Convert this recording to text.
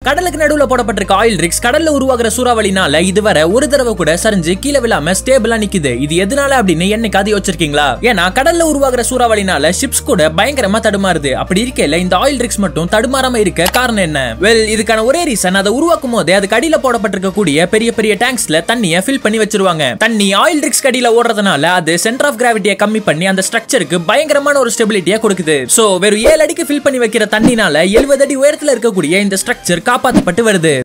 கடலுக்கு நடுவுல போடப்பட்டிருக்க ஆயில் ரிக்ஸ் கடல்ல உருவாகிற சூறாவளினால இதுவரை ஒரு தடவை கூட சரிஞ்சு கீழே விழாம ஸ்டேபிளா நிக்குது இது எதனால அப்படின்னு என்னைக்காவது யோசிச்சிருக்கீங்களா ஏன்னா கடல்ல உருவாகிற சூறாவளினால ஷிப்ஸ் கூட பயங்கரமா தடுமாறுது அப்படி இருக்கையில இந்த ஆயில் ரிக்ஸ் மட்டும் தடுமாறாம இருக்க காரணம் என்ன வெல் இதுக்கான ஒரே ரீசன் அதை உருவாக்கும் போதே அதுக்கு அடியில போடப்பட்டிருக்க கூடிய பெரிய பெரிய டேங்க்ஸ்ல தண்ணியை ஃபில் பண்ணி வச்சிருவாங்க தண்ணி ஆயில் ரிக்ஸ் அடியில ஓடுறதுனால அது சென்டர் ஆஃப் கிராவிட்டியை கம்மி பண்ணி அந்த ஸ்ட்ரக்சருக்கு பயங்கரமான ஒரு ஸ்டெபிலிட்டியை கொடுக்குது சோ வெறும் ஏழு அடிக்கு ஃபில் பண்ணி வைக்கிற தண்ணினால எழுபது அடி உயரத்துல இருக்கக்கூடிய இந்த ஸ்ட்ரக்சர் காப்பாற்றப்பட்டு வருது